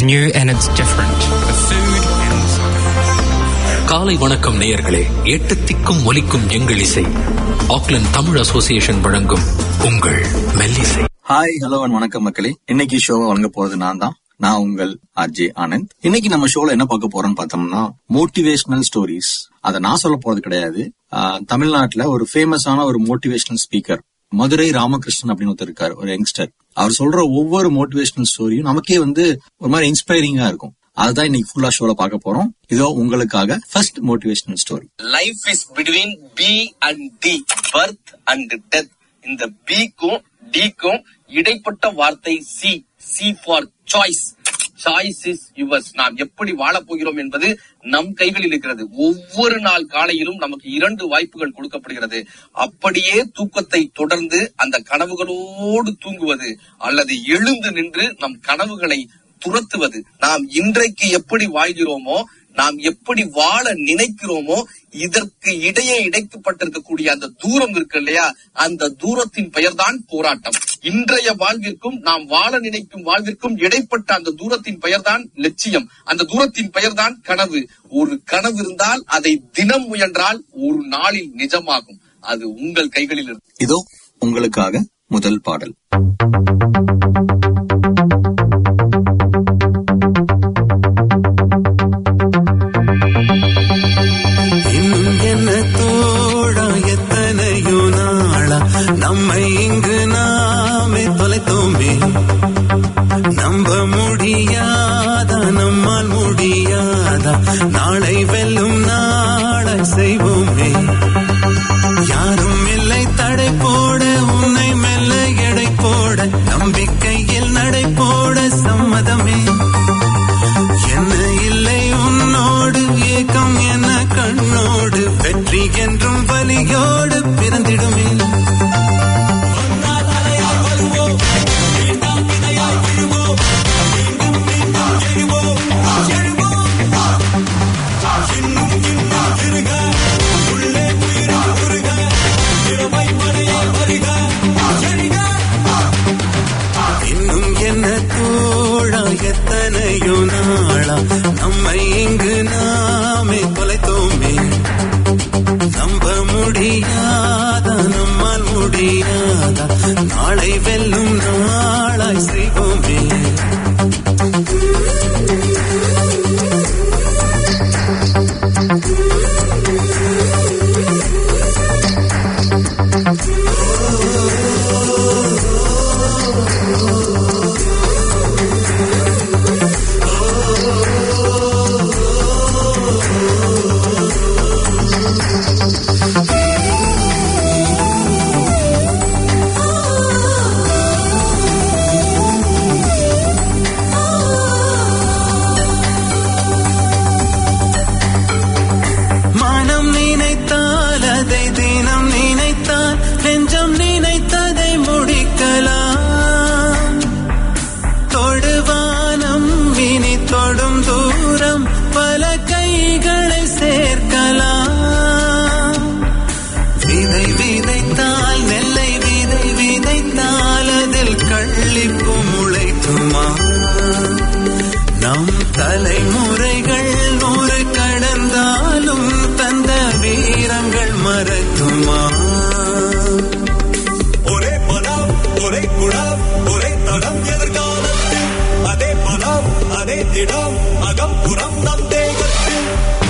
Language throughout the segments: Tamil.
new and it's different. The food and காலை வணக்கம் நேயர்களே எட்டு திக்கும் ஒலிக்கும் எங்கள் இசை ஆக்லாந்து தமிழ் அசோசியேஷன் வழங்கும் உங்கள் மெல்லிசை ஹாய் ஹலோ அண்ட் வணக்கம் மக்களே இன்னைக்கு ஷோவை வழங்க போறது நான் தான் நான் உங்கள் ஆர்ஜே ஆனந்த் இன்னைக்கு நம்ம ஷோல என்ன பார்க்க போறோம்னு பார்த்தோம்னா மோட்டிவேஷனல் ஸ்டோரிஸ் அதை நான் சொல்ல போறது கிடையாது ஆஹ், தமிழ்நாட்டுல ஒரு ஃபேமஸான ஒரு மோட்டிவேஷனல் ஸ்பீக்கர் மதுரை ராமகிருஷ்ணன் அப்படின்னு ஒருத்தர் இருக்காரு ஒரு யங்ஸ்டர் அவர் சொல்ற ஒவ்வொரு மோட்டிவேஷனல் ஸ்டோரியும் நமக்கே வந்து ஒரு மாதிரி இன்ஸ்பைரிங்கா இருக்கும் அதுதான் இன்னைக்கு ஃபுல்லா ஷோல பார்க்க போறோம் இதோ உங்களுக்காக first motivational story life is between B and D birth and death இந்த பிக்கும் டிக்கும் இடைப்பட்ட வார்த்தை C C for choice choice is yours நாம் எப்படி வாழப் போகிறோம் என்பது நம் கைகளில் இருக்கிறது ஒவ்வொரு நாள் காலையிலும் நமக்கு இரண்டு வாய்ப்புகள் கொடுக்கப்படுகிறது அப்படியே தூக்கத்தை தொடர்ந்து அந்த கனவுகளோடு தூங்குவது அல்லது எழுந்து நின்று நம் கனவுகளை துரத்துவது நாம் இன்றைக்கு எப்படி வாழ்கிறோமோ நாம் எப்படி வாழ நினைக்கிறோமோ இதற்கு இடையே இடைக்கப்பட்டிருக்கக்கூடிய அந்த தூரம் இருக்கு இல்லையா அந்த தூரத்தின் பெயர்தான் போராட்டம் இன்றைய வாழ்விற்கும் நாம் வாழ நினைக்கும் வாழ்விற்கும் இடைப்பட்ட அந்த தூரத்தின் பெயர்தான் லட்சியம் அந்த தூரத்தின் பெயர்தான் கனவு ஒரு கனவு இருந்தால் அதை தினம் முயன்றால் ஒரு நாளில் நிஜமாகும் அது உங்கள் கைகளில் இருக்கு இதோ உங்களுக்காக முதல் பாடல் இன்னும் என்ன தோழா எத்தனையோ நாளா நம்மை இங்கு நாமே தொலைத்தோமே நம்ப முடியாதா நம்மால் முடியாதா நாளை வெல்லும் நாளை செய்வோமே யாரும் இல்லை தடை போட உன்னை மெல்ல எடை போட நம்பிக்கையில் நடை போட சம்மதமே என்ன இல்லை உன்னோடு ஏக்கம் என்ன கண்ணோடு வெற்றி என்றும் வலியோடு பிறந்திடுமே இன்னும் என்ன தோழா எத்தனையோ நாளா நம்மை இங்கு நாமே தொலைத்தோமே நம்ப முடியாதா நம்மால் முடியாதா நாளை வெல்லும் நாளாய் செய்வோமே மனம் நினைத்தால் அதை தினம் நினைத்தால் நெஞ்சம் நினைத்ததை முடிக்கலாம் தொடுவானம் இனி தொடும் தூரம் பல கைகளை சேர்க்கலாம் விதை விதைத்தால் நெல்லை விதை விதைத்தால் அதில் கள்ளிப்பு முளைக்குமா நம் தலைமுறைகள் நூறு கடந்தாலும் தந்த வீரங்கள் மறக்குமா ஒரே பலம் ஒரே குணம் ஒரே தடம் எதிர்காலத்தில் அதே பலம் அதே திடம் அகம் புறம் நம் தேகத்தில்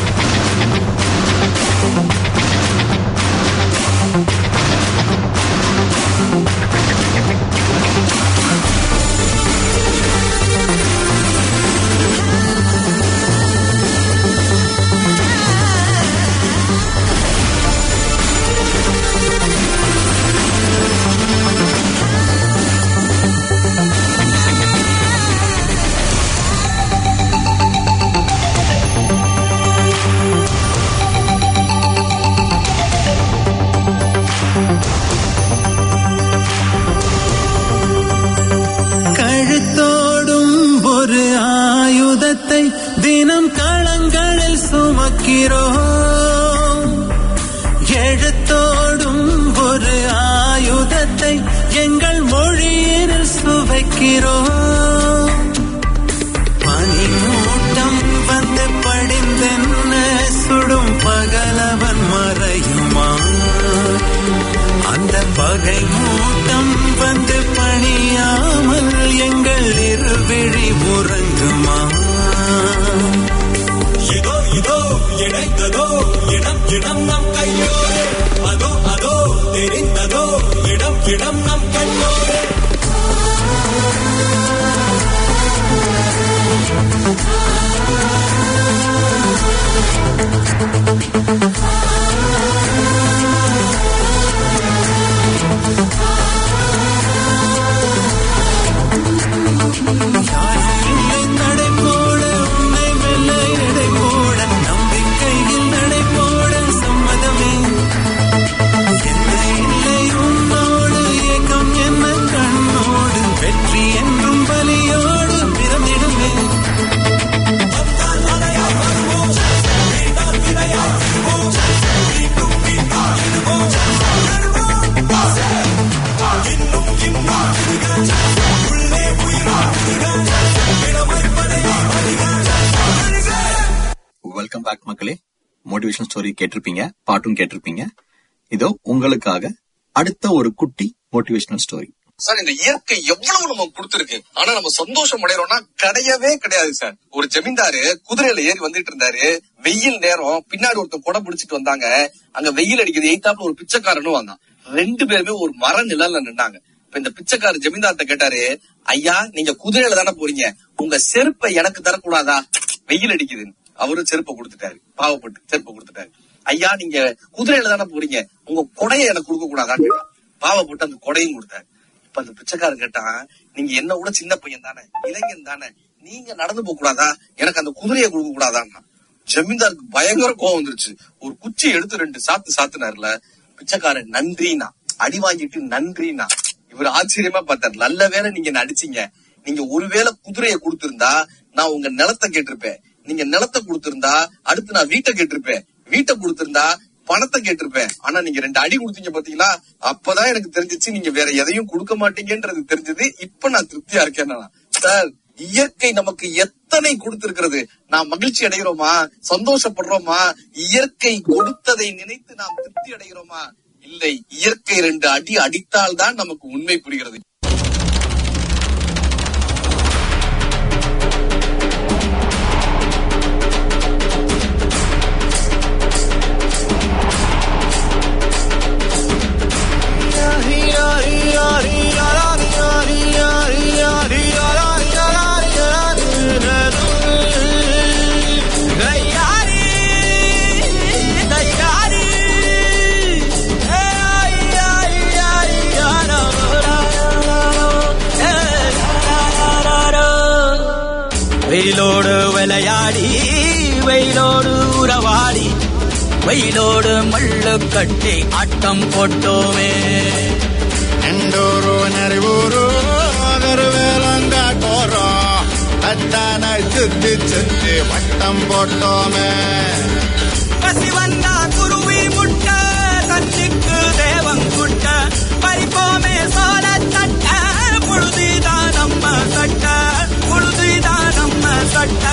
கழுத்தோடும் ஒரு ஆயுதத்தை தினம் களங்களில் சுமக்கிறோம் எழுத்தோடும் ஒரு ஆயுதத்தை எங்கள் மொழியில் சுவைக்கிறோம் பனி இல்லை நடை போட உன்னை வெல்ல எடை போட நம்பிக்கையில் நடை போட சம்மதமே எந்த இல்லை உன்னோடு ஏக்கம் என்ன கண்ணோடு வெற்றி என்றும் பலியோடு பிறந்திடுமே வெல்கம் பேக் மக்களே மோட்டிவேஷன் ஸ்டோரி கேட்டிருப்பீங்க பாட்டும் கேட்டிருப்பீங்க இதோ உங்களுக்காக அடுத்த ஒரு குட்டி மோட்டிவேஷனல் ஸ்டோரி சார் இந்த இயற்கை எவ்வளவு நம்ம கொடுத்திருக்கு ஆனா நம்ம சந்தோஷம் அடைறோம்னா கிடையவே கிடையாது சார் ஒரு ஜமீன்தாரு குதிரையில ஏறி வந்துட்டு இருந்தாரு வெயில் நேரம் பின்னாடி ஒருத்தர் கொடை பிடிச்சிட்டு வந்தாங்க அங்க வெயில் அடிக்குது எய்தாப்புல ஒரு பிச்சைக்காரனும் வந்தான் ரெண்டு பேருமே ஒரு மர நிழல்ல நின்னாங்க இப்ப இந்த பிச்சைக்காரர் ஜமீன்தார்ட்ட கேட்டாரு ஐயா நீங்க குதிரையில தானே போறீங்க உங்க செருப்பை எனக்கு தரக்கூடாதா வெயில் அடிக்குதுன்னு அவரும் செருப்பை கொடுத்துட்டாரு பாவப்பட்டு செருப்பை கொடுத்துட்டாரு ஐயா நீங்க குதிரையில தானே போறீங்க உங்க கொடையை எனக்கு கொடுக்க கூடாதான்னு கேட்டான். பாவப்பட்டு அந்த கொடையும் கொடுத்தாரு இப்ப அந்த பிச்சைக்காரன் கேட்டான் நீங்க என்ன விட சின்ன பையன் தானே இளைஞன் தானே நீங்க நடந்து போக கூடாதா எனக்கு அந்த குதிரையை கொடுக்க கூடாதான்னா ஜமீன்தாருக்கு பயங்கர கோவம் வந்துருச்சு ஒரு குச்சி எடுத்து ரெண்டு சாத்து சாத்துனாருல பிச்சைக்காரன் நன்றினா அடி வாங்கிட்டு நன்றினா இவர் ஆச்சரியமா பார்த்தாரு நல்ல வேளை நீங்க என்ன அடிச்சீங்க நீங்க ஒருவேளை குதிரையை கொடுத்திருந்தா நான் உங்க நிலத்தை கேட்டிருப்பேன் நீங்க நிலத்தை கொடுத்திருந்தா அடுத்து நான் வீட்டை கேட்டிருப்பேன் வீட்டை கொடுத்திருந்தா பணத்தை கேட்டிருப்பேன் ஆனா நீங்க ரெண்டு அடி கொடுத்தீங்க பாத்தீங்களா அப்பதான் எனக்கு தெரிஞ்சிச்சு நீங்க வேற எதையும் கொடுக்க மாட்டீங்கன்றது தெரிஞ்சது இப்ப நான் திருப்தியா இருக்கேன் நான். சார் இயற்கை நமக்கு எத்தனை கொடுத்திருக்கிறது நாம் மகிழ்ச்சி அடைகிறோமா சந்தோஷப்படுறோமா இயற்கை கொடுத்ததை நினைத்து நாம் திருப்தி அடைகிறோமா இல்லை இயற்கை ரெண்டு அடி அடித்தால் தான் நமக்கு உண்மை புரிகிறது வெயிலோடு விளையாடி வெயிலோடு உறவாடி வெயிலோடு மல்லு கட்டி ஆட்டம் போட்டோமே ಎಂಡೂರು ನೆರವೂರು ಅದರ வேலங்காட்டோரோ அத்தான சுத்தி சுத்தி வட்டம் போட்டோமே பசி வந்தா குருவி முட்ட தண்ணிக்கு தேவங்குட்ட பறிப்போமே சோழ தட்ட புழுதிதான் நம்ம சட்ட புழுதிதான் நம்ம சட்ட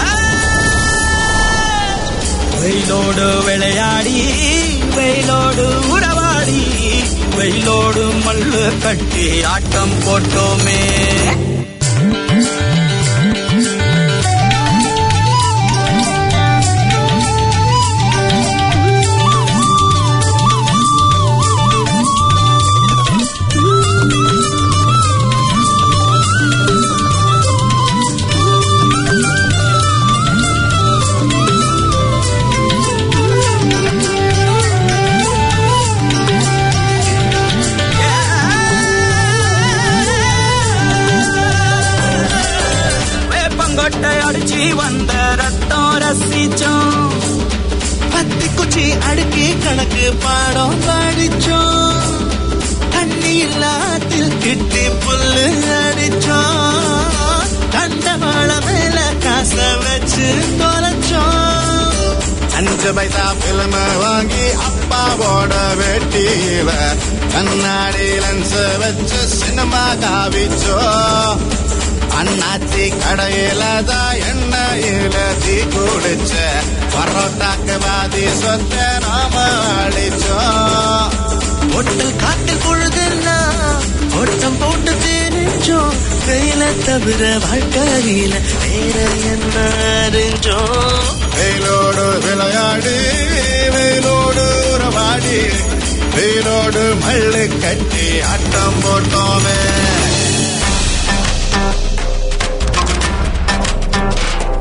வெயிலோடு விளையாடி வெயிலோடு உறவாடி வெயிலோடு மல்லு கட்டி ஆட்டம் போட்டோமே வேப்பங்கொட்டை அடிச்சு வந்த ரத்தம் ரசிச்சோம் பத்தி குச்சி அடுக்கி கணக்கு பாடம் படிச்சோம் தண்ணி இல்லாத்தில் கிட்டி புல்லு அடிச்சோம் கண்டவாள மேல காச வச்சு தொலைச்சோம் அஞ்சு பைசா பிலிம வாங்கி அப்பாவோட வெட்டியில கண்ணாடி லென்ஸ் வச்சு சினிமா காவிச்சோ அண்ணாச்சி கடையில தான் எண்ணெயில தீ குடிச்ச பரோட்டாக்கு பாதி சொத்த நாம அடிச்சோம் ஒட்டல் காட்டில் பொழுதெல்லாம் ஓட்டம் போட்டு தெரிஞ்சோம் வெயில தவிர வாழ்க்கையில வேற என்ன அறிஞ்சோம் வெயிலோடு விளையாடி வெயிலோடு உறவாடி வெயிலோடு மல்லு கட்டி ஆட்டம் போட்டோமே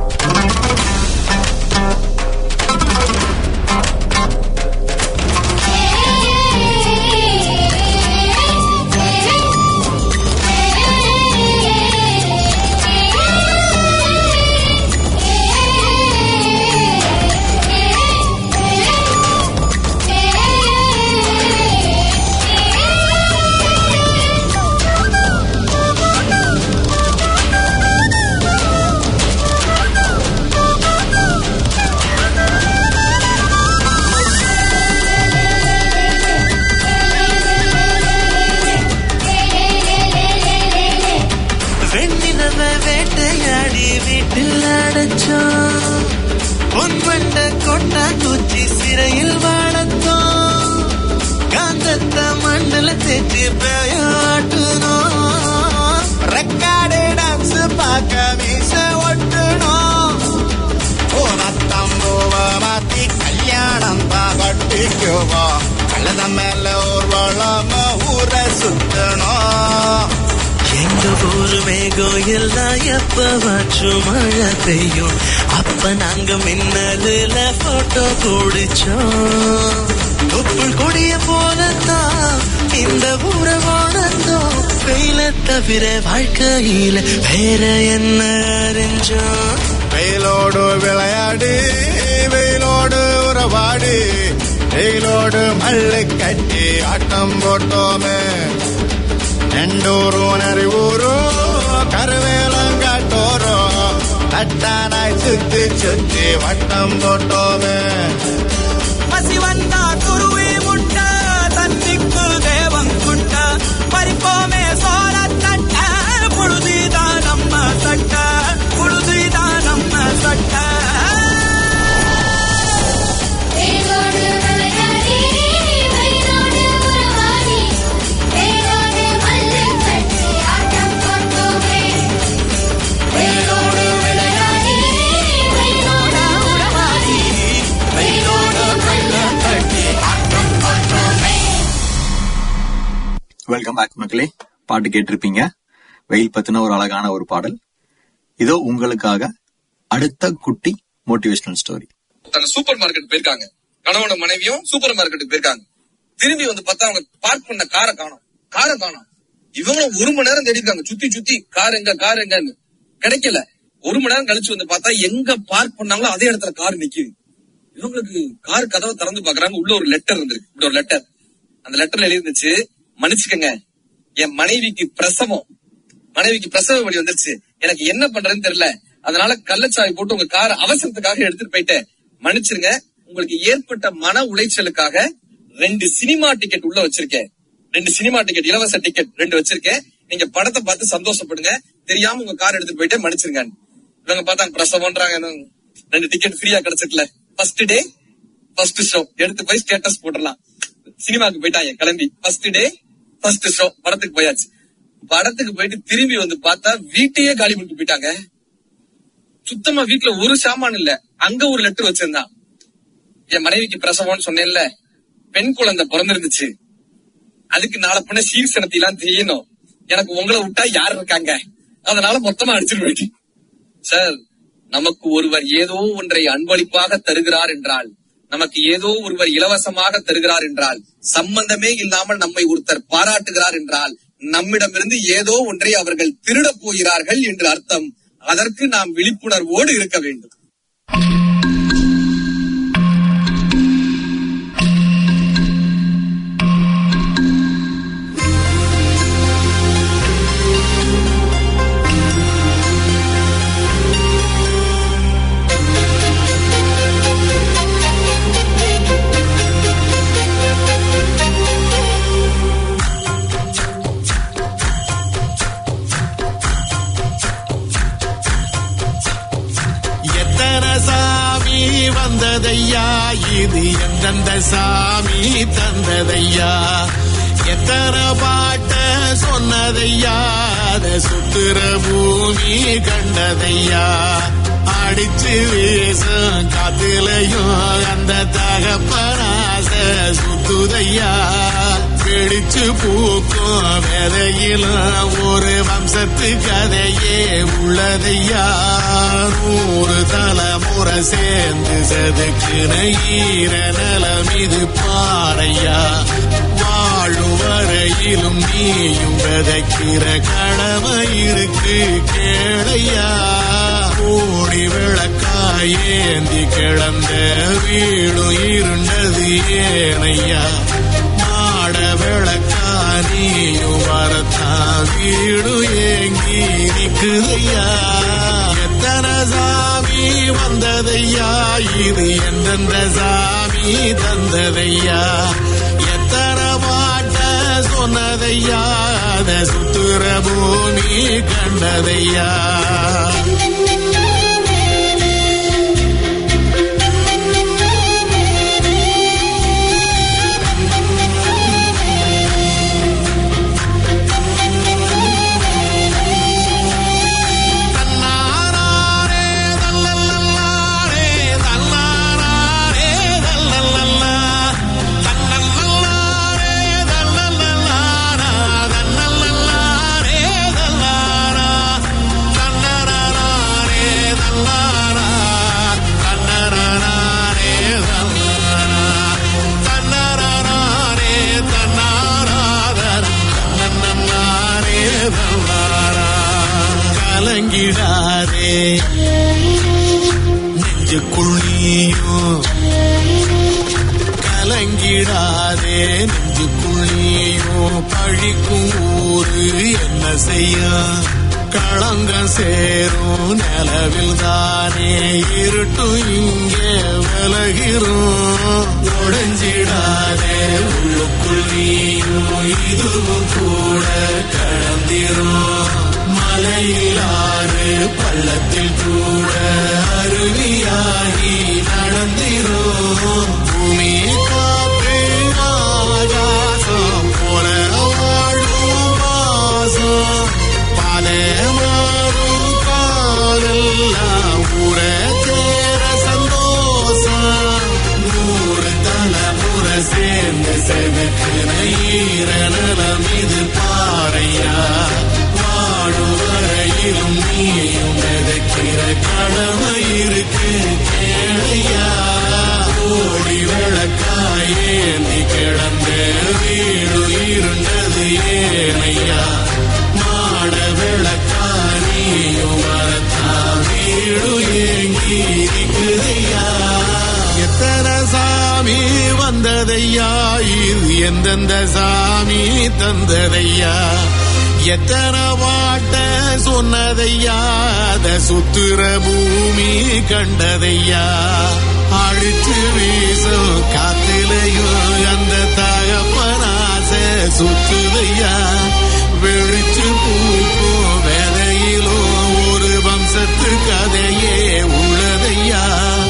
வச்சோம் பொன் வண்ட கொட்டா குச்சி சிறையில் வாழத்தோம் காந்தத்த மண்டல தேச்சு பேயாட்டுனோம் ரெக்கார்டு டான்ஸ் பார்க்க வீச ஒட்டணும் பூவத்தம்பூவ மாத்தி கல்யாணம் தான் கட்டிக்குவோம் கள்ளத மேல ஒரு வளம ஊரை சுத்தணும் எங்க ஊரு மேகம் எல்லாம் எப்பவாச்சும் மழை பெய்யும் அப்ப நாங்க மின்னலுல போட்டோ பிடிச்சோம் தொப்புள் கொடிய போலத்தான் இந்த ஊரை வாழ்ந்தோம் வெயில தவிர வாழ்க்கையில வேற என்ன அறிஞ்சோம் வெயிலோடு விளையாடி வெயிலோடு உறவாடி வெயிலோடு மல்லு கட்டி ஆட்டம் போட்டோமே நெண்டூரும் நரிவூரும் கருவேலங்காட்டோரும் தட்டானாய் சுத்தி சுத்தி வட்டம் போட்டோமே பசி வந்தா துருவி முட்ட தன்னிக்கு தேவம் குட்ட பறிப்போமே சோழ தட்ட புழுதிதான் நம்ம சட்ட புழுதிதான் நம்ம சட்ட வேரோடு விளையாடி வயலோடு உறவாடி வேரோடு மல்லு கட்டி ஆட்டம் போட்டோமே வேரோடு விளையாடி வயலோடு உறவாடி வேரோடு மல்லு கட்டி ஆட்டம் போட்டோமே வெல்கம் பேக் மக்களே பாட்டு கேட்டிருப்பீங்க வெயில் பத்தின ஒரு அழகான ஒரு பாடல் இதோ உங்களுக்காக அடுத்த குட்டி மோட்டிவேஷனல் ஸ்டோரி தன் சூப்பர் மார்க்கெட் போயிருக்காங்க கணவன மனைவியும் சூப்பர் மார்க்கெட்டுக்கு போயிருக்காங்க திரும்பி வந்து பார்த்தா அவங்க பார்க் பண்ண காரை காணோம் காரை காணோம் இவங்களும் ஒரு மணி நேரம் தேடி இருக்காங்க சுத்தி சுத்தி கார் எங்க கார் எங்கன்னு கிடைக்கல ஒரு மணி நேரம் கழிச்சு வந்து பார்த்தா எங்க பார்க் பண்ணாங்களோ அதே இடத்துல கார் நிக்குது இவங்களுக்கு கார் கதவை திறந்து பாக்குறாங்க உள்ள ஒரு லெட்டர் இருந்திருக்கு இப்படி ஒரு லெட்டர் அந்த லெட்டர்ல எழுதி இருந்துச்சு மன்னிச்சுக்கங்க என் மனைவிக்கு பிரசவம் மனைவிக்கு பிரசவ வழி வந்துருச்சு எனக்கு என்ன பண்றதுன்னு தெரியல அதனால கள்ளச்சாவி போட்டு உங்க கார் அவசரத்துக்காக எடுத்துட்டு போயிட்டேன் மன்னிச்சிருங்க உங்களுக்கு ஏற்பட்ட மன உளைச்சலுக்காக ரெண்டு சினிமா டிக்கெட் உள்ள வச்சிருக்கேன் ரெண்டு சினிமா டிக்கெட் இலவச டிக்கெட் ரெண்டு வச்சிருக்கேன் நீங்க படத்தை பார்த்து சந்தோஷப்படுங்க தெரியாம உங்க கார் எடுத்துட்டு போயிட்டு மன்னிச்சிருங்க இவங்க பார்த்தாங்க பிரசவம்ன்றாங்க இன்னும் ரெண்டு டிக்கெட் ஃப்ரீயா கிடைச்சிருக்கல ஃபர்ஸ்ட் டே ஃபர்ஸ்ட் ஷோ எடுத்து போய் ஸ்டேட்டஸ் போட்டுடலாம் சினிமாக்கு போயிட்டாங்க கிளம்பி ஃபர்ஸ்ட் டே ஃபர்ஸ்ட் ஷோ படத்துக்கு போயாச்சு படத்துக்கு போயிட்டு திரும்பி வந்து பார்த்தா வீட்டையே காலி பண்ணிட்டு போயிட்டாங்க சுத்தமா வீட்டுல ஒரு சாமான் இல்ல அங்க ஒரு லெட்டர் வச்சிருந்தான் என் மனைவிக்கு பிரசவம்னு சொன்னேன்ல பெண் குழந்தை பிறந்திருந்துச்சு அதுக்கு நாளை பின்ன சீர்சனத்தை எல்லாம் தெரியணும் எனக்கு உங்களை விட்டா யார் இருக்காங்க அதனால மொத்தமா அடிச்சுட்டு போயிட்டு சார் நமக்கு ஒருவர் ஏதோ ஒன்றை அன்பளிப்பாக தருகிறார் என்றால் நமக்கு ஏதோ ஒருவர் இலவசமாக தருகிறார் என்றால் சம்பந்தமே இல்லாமல் நம்மை ஒருத்தர் பாராட்டுகிறார் என்றால் நம்மிடமிருந்து ஏதோ ஒன்றை அவர்கள் திருடப் போகிறார்கள் என்று அர்த்தம் அதற்கு நாம் விழிப்புணர்வோடு இருக்க வேண்டும் எத்தனை சாமி வந்ததையா இது எந்தெந்த சாமி தந்ததையா எத்தனை பாட்ட சொன்னதையா அத சுத்துற பூமி கண்டதையா அடிச்சு வீசும் காத்துலையும் அந்த தகப்பனாச சுத்துதையா பிடிச்சு பூக்கும் விதையிலும் ஒரு வம்சத்து கதையே உள்ளதையா நூறு தலைமுறை சேர்ந்து செதுக்குன ஈர நலம் இது பாறையா வாழும் வரையிலும் நீயும் விதைக்கிற கடமை இருக்கு கேளையா கோடி விளக்காய் ஏந்தி கிடந்த வீடும் இருண்டது ஏனையா மாட விளக்கா நீயும் வரத்தா வீடு ஏங்கி நிக்குதையா எத்தனை சாமி வந்ததையா இது எந்தெந்த சாமி தந்ததையா எத்தனை பாட்ட சொன்னதையா அத சுத்துற பூமி கண்டதையா நெஞ்சுக்குள் நீயும் கலங்கிடாதே நெஞ்சுக்குள் நீயும் பழிக்கும் ஊரு என்ன செய்ய களங்கம் சேரும் நிலவில் தானே இருட்டும் இங்கே விலகிறோம் உடைஞ்சிடாதே உள்ளுக்குள் நீயும் இதுவும் கூட கடந்திரும் மலையில் ஆறு பள்ளத்தில் கூட அருவியாகி நடந்திரும் பூமி காற்று ஆகாசம் போல வாழும் வாசம் பல மாறும் காலெல்லாம் ஊர சேர சந்தோஷம் நூறு தலைமுறை சேர்ந்து செதுக்குன ஈர நலம் இது பாறையா வாழும் வரையிலும் நீயும் விதைக்கிற கடமை இருக்கு கேளையா ஓடி விளக்காய் ஏந்தி கிடந்த வீடு இருண்டது ஏனையா மாட விளக்கா நீயும் வரத்தா வீடு ஏங்கி இருக்குதையா எத்தனை சாமி வந்ததையா இது எந்தெந்த சாமி தந்ததையா எத்தனை பாட்ட சொன்னதையா அத சுத்துற பூமி கண்டதையா அழிச்சு வீசும் காத்திலையும் அந்த தகப்பனாச சுத்துதையா வெளிச்சு பூக்கும் வேதையிலும் ஒரு வம்சத்து கதையே உள்ளதையா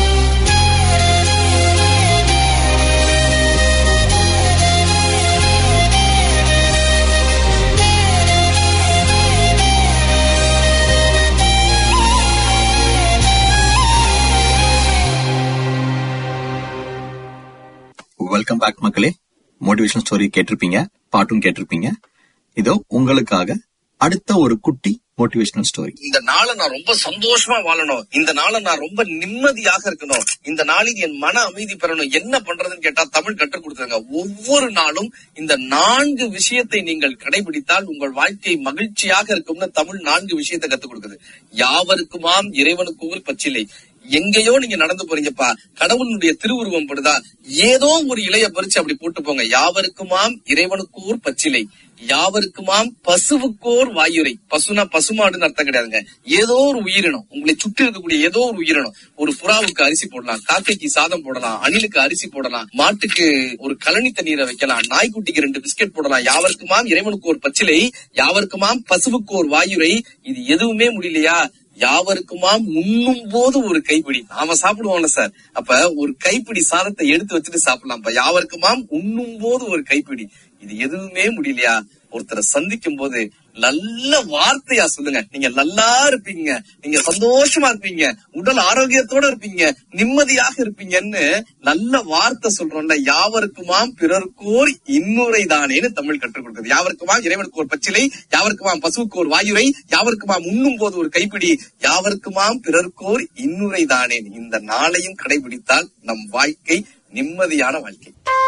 வெல்கம் பேக் மக்களே மோட்டிவேஷன் ஸ்டோரி கேட்டிருப்பீங்க பாட்டும் கேட்டிருப்பீங்க இதோ உங்களுக்காக அடுத்த ஒரு குட்டி மோட்டிவேஷனல் ஸ்டோரி இந்த நாளை நான் ரொம்ப சந்தோஷமா வாழணும் இந்த நாளை நான் ரொம்ப நிம்மதியாக இருக்கணும் இந்த நாளில் என் மன அமைதி பெறணும் என்ன பண்றதுன்னு கேட்டா தமிழ் கற்றுக் கொடுத்துருங்க ஒவ்வொரு நாளும் இந்த நான்கு விஷயத்தை நீங்கள் கடைபிடித்தால் உங்கள் வாழ்க்கை மகிழ்ச்சியாக இருக்கும்னு தமிழ் நான்கு விஷயத்தை கத்துக் கொடுக்குது யாவருக்குமாம் இறைவனுக்கு பச்சிலை எங்கேயோ நீங்க நடந்து போறீங்கப்பா கடவுளுடைய திருவுருவம் படுதா ஏதோ ஒரு இலைய பறிச்சு அப்படி போட்டு போங்க யாவருக்குமாம் இறைவனுக்கூர் பச்சிலை யாவருக்குமாம் பசுவுக்கோர் வாயுரை பசுனா பசுமாடுன்னு அர்த்தம் கிடையாதுங்க ஏதோ ஒரு உயிரினம் உங்களை சுற்றி இருக்கக்கூடிய ஏதோ ஒரு உயிரினம் ஒரு புறாவுக்கு அரிசி போடலாம் காக்கைக்கு சாதம் போடலாம் அணிலுக்கு அரிசி போடலாம் மாட்டுக்கு ஒரு கழனி தண்ணீரை வைக்கலாம் நாய்க்குட்டிக்கு ரெண்டு பிஸ்கெட் போடலாம் யாவருக்குமாம் இறைவனுக்கு ஒரு பச்சிலை யாவருக்குமாம் பசுவுக்கு ஒரு வாயுரை இது எதுவுமே முடியலையா யாவருக்குமாம் உண்ணும் போது ஒரு கைப்பிடி நாம சாப்பிடுவோம்ல சார் அப்ப ஒரு கைப்பிடி சாதத்தை எடுத்து வச்சுட்டு சாப்பிடலாம் யாவருக்குமாம் உண்ணும் போது ஒரு கைப்பிடி இது எதுவுமே முடியலையா ஒருத்தரை சந்திக்கும் போது நல்ல வார்த்தையா சொல்லுங்க நீங்க நல்லா இருப்பீங்க நீங்க சந்தோஷமா இருப்பீங்க உடல் ஆரோக்கியத்தோட இருப்பீங்க நிம்மதியாக இருப்பீங்கன்னு நல்ல வார்த்தை சொல்றோம்ல யாவருக்குமாம் பிறர்க்கோர் இன்னுரை தானேன்னு தமிழ் கற்றுக் கொடுக்குது யாவருக்குமாம் இறைவனுக்கு ஒரு பச்சிலை யாவருக்குமாம் பசுவுக்கு ஒரு வாயுரை யாவருக்குமாம் உண்ணும் போது ஒரு கைப்பிடி யாவருக்குமாம் பிறர்க்கோர் இன்னுரை தானேன் இந்த நாளையும் கடைபிடித்தால் நம் வாழ்க்கை நிம்மதியான வாழ்க்கை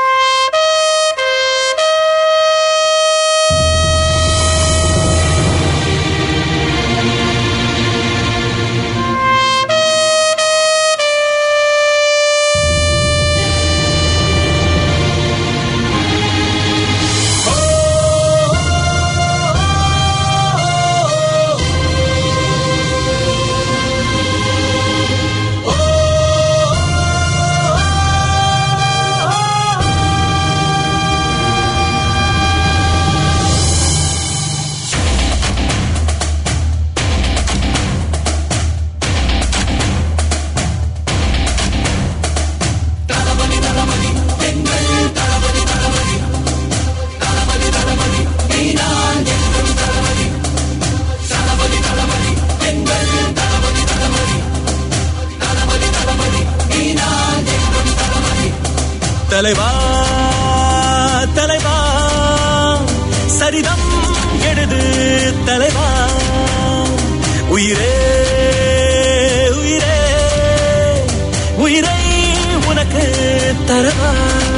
தலைவா தலைவா சரிதம் எழுது தலைவா உயிரே உயிரே உயிரை உனக்கு தரவா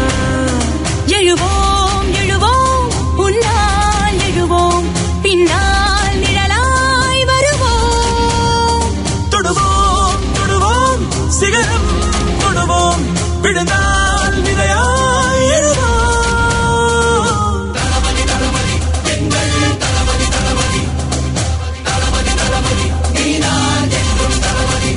எழுவோம் எழுவோம் உன்னால் எழுவோம் பின்னால் நிழலாய் வருவோம் சிகரம் தொடுவோம் விழுந்தால் விதையாய் எழுவோம் தளபதி தளபதி எங்கள் தளபதி தளபதி தளபதி தளபதி நீதான் என்றும் தளபதி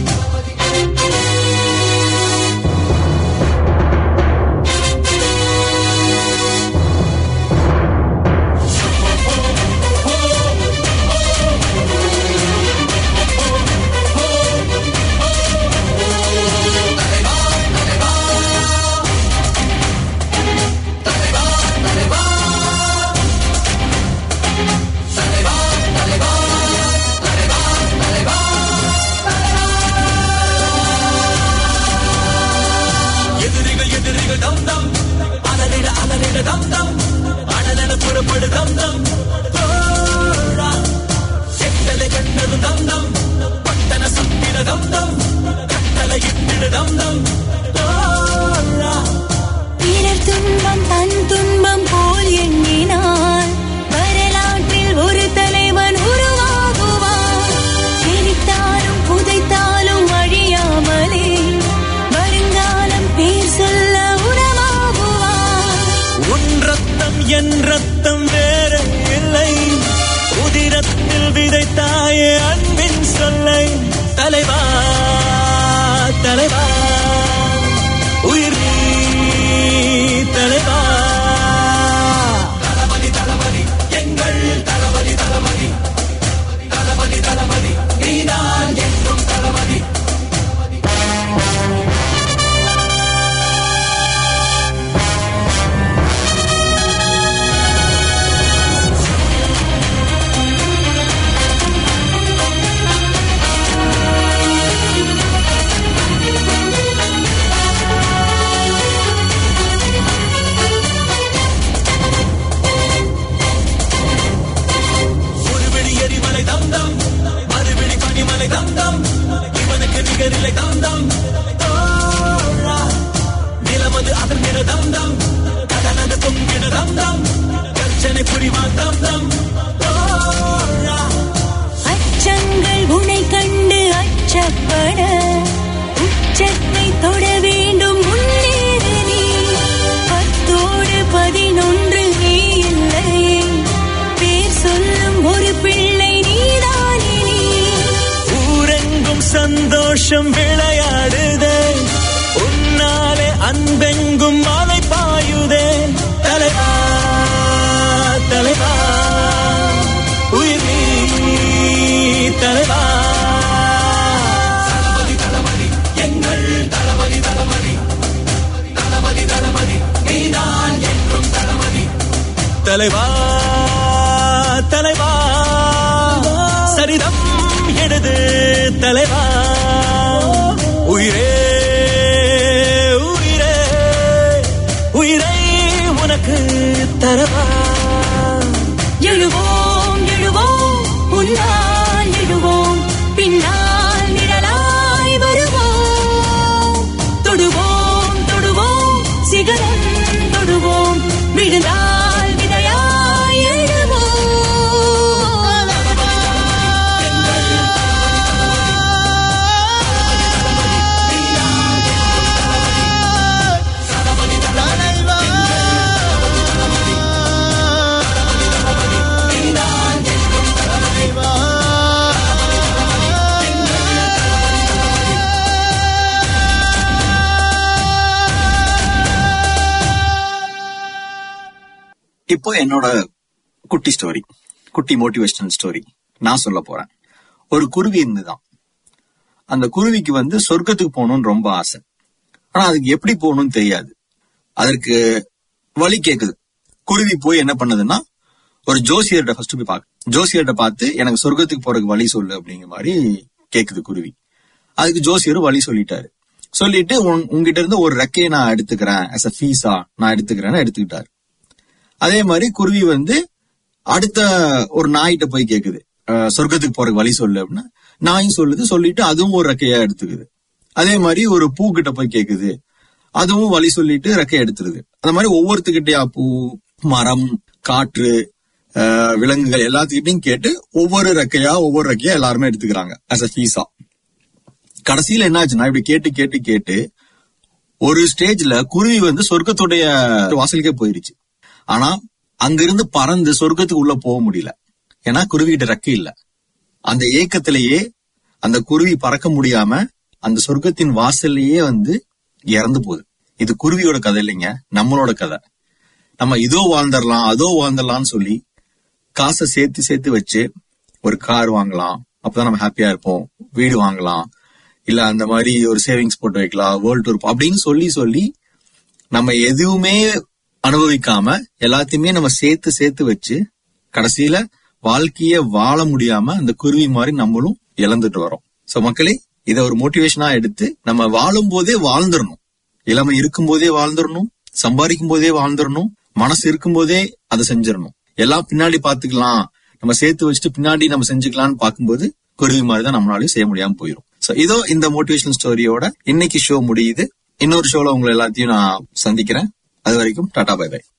எதிரிகள் எதிரிகள் தம் தம் அலறிட அலறிட தம் தம் அடலென புறப்படு தம் தம் தோழா செட்டலை கண்டது தம் தம் பட்டன சத்திர தம் தம் கட்டளை இட்டிட தம் தம் தோழா பிறர் துன்பம் தன் துன்பம் போல் எண்ணினார் வரலாற்றில் ஒரு தலைவன் உருவாகுவார் எரித்தாலும் புதைத்தாலும் அழியாமலே வருங்காலம் பேர் சொல்ல உணவாகுவார் உன் ரத்தம் என் ரத்தம் வேற இல்லை உதிரத்தில் விதைத்தாயே அன்பின் சொல்லை தலைவா தலைவா உயிர் நீ தலைவா தளபதி தளபதி எங்கள் தளபதி தளபதி தளபதி தளபதி நீதான் என்றும் தளபதி ஒருவிழி எரிமலை தம் தம் மறுவிழி பனிமலை தம் தம் இவனுக்கு நிகரில்லை தம் தம் தோழா. நிலமது அதன் நிற தம் தம் கடலது தொங்கிட தம் தம் கர்ச்சனை புரிவான் தம் தம் தோழா. அச்சங்கள் உனை கண்டு அச்சப்பட உச்சத்தை தொட வேண்டும் முன்னேறு நீ பத்தோடு பதினொன்று நீ இல்லை பேர் சொல்லும் ஒரு பிள்ளை நீதானே நீ ஊரெங்கும் சந்தோஷம் விளையாடுதே உன்னாலே அன்பெங்கும் மலை பாயுதே தலைவா தலைவா உயிர் நீ தலைவா தளபதி தளபதி எங்கள் தளபதி தளபதி தளபதி தளபதி நீதான் என்றும் தளபதி தலைவா தலைவா சரிதம் எழுது தலைவா உயிரே உயிரே உயிரை உனக்கு தரவா எழுவோம் எழுவோம் முன்னால் எழுவோம் பின்னால் நிழலாய் வருவோம் தொடுவோம் தொடுவோம் சிகரம் தொடுவோம் விழுந்தால் விதையாய் எழுவோம் இப்போ என்னோட குட்டி ஸ்டோரி குட்டி மோட்டிவேஷனல் ஸ்டோரி நான் சொல்ல போறேன் ஒரு குருவி இருந்துதான் அந்த குருவிக்கு வந்து சொர்க்கத்துக்கு போகணும்னு ரொம்ப ஆசை ஆனா அதுக்கு எப்படி போகணும்னு தெரியாது அதற்கு வழி கேக்குது குருவி போய் என்ன பண்ணுதுன்னா ஒரு ஜோசியர்கிட்ட ஃபர்ஸ்ட் போய் பார்க்க ஜோசியர்கிட்ட பார்த்து எனக்கு சொர்க்கத்துக்கு போறதுக்கு வழி சொல்லு அப்படிங்கிற மாதிரி கேக்குது குருவி அதுக்கு ஜோசியரும் வழி சொல்லிட்டாரு சொல்லிட்டு உன் உங்ககிட்ட இருந்து ஒரு ரெக்கையை நான் எடுத்துக்கிறேன் as a ஃபீஸா நான் எடுத்துக்கிறேன்னு எடுத்துக்கிட்டாரு அதே மாதிரி குருவி வந்து அடுத்த ஒரு நாய்கிட்ட போய் கேக்குது அஹ், சொர்க்கத்துக்கு போறதுக்கு வழி சொல்லு அப்படின்னா நாயும் சொல்லுது சொல்லிட்டு அதுவும் ஒரு ரெக்கையா எடுத்துக்குது அதே மாதிரி ஒரு பூ கிட்ட போய் கேக்குது அதுவும் வழி சொல்லிட்டு ரெக்கையை எடுத்துருது அந்த மாதிரி ஒவ்வொருத்துக்கிட்டயா பூ மரம் காற்று அஹ், விலங்குகள் எல்லாத்துக்கிட்டையும் கேட்டு ஒவ்வொரு ரெக்கையா ஒவ்வொரு ரெக்கையா எல்லாருமே எடுத்துக்கிறாங்க as a ஃபீஸா கடைசியில என்ன ஆச்சுன்னா இப்படி கேட்டு கேட்டு கேட்டு ஒரு ஸ்டேஜ்ல குருவி வந்து சொர்க்கத்துடைய வாசலுக்கே போயிருச்சு ஆனா அங்கிருந்து பறந்து சொர்க்கத்துக்கு உள்ள போக முடியல ஏன்னா குருவிகிட்ட ரெக்கை இல்ல அந்த ஏக்கத்திலேயே அந்த குருவி பறக்க முடியாம அந்த சொர்க்கத்தின் வாசல்லையே வந்து இறந்து போகுது இது குருவியோட கதை இல்லைங்க நம்மளோட கதை நம்ம இதோ வாழ்ந்துடலாம் அதோ வாழ்ந்துடலாம்னு சொல்லி காசை சேர்த்து சேர்த்து வச்சு ஒரு கார் வாங்கலாம் அப்பதான் நம்ம ஹாப்பியா இருப்போம் வீடு வாங்கலாம் இல்ல அந்த மாதிரி ஒரு சேவிங்ஸ் போட்டு வைக்கலாம் வேர்ல்ட் டூர் அப்படின்னு சொல்லி சொல்லி நம்ம எதுவுமே அனுபவிக்காம எல்லாத்தையுமே நம்ம சேர்த்து சேர்த்து வச்சு கடைசியில வாழ்க்கைய வாழ முடியாம அந்த குருவி மாதிரி நம்மளும் இழந்துட்டு வரோம் சோ மக்களே இத ஒரு மோட்டிவேஷனா எடுத்து நம்ம வாழும் போதே வாழ்ந்துடணும் இளமை இருக்கும் போதே வாழ்ந்துடணும் சம்பாதிக்கும் போதே வாழ்ந்துடணும் மனசு இருக்கும் போதே அதை செஞ்சிடணும் எல்லாம் பின்னாடி பாத்துக்கலாம் நம்ம சேர்த்து வச்சுட்டு பின்னாடி நம்ம செஞ்சுக்கலாம்னு பார்க்கும்போது குருவி மாதிரி தான் நம்மளாலையும் செய்ய முடியாம போயிடும் சோ இதோ இந்த மோட்டிவேஷனல் ஸ்டோரியோட இன்னைக்கு ஷோ முடியுது இன்னொரு ஷோல உங்களை எல்லாத்தையும் நான் சந்திக்கிறேன் அது வரைக்கும் tata bye bye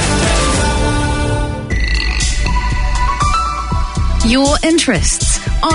Your interests on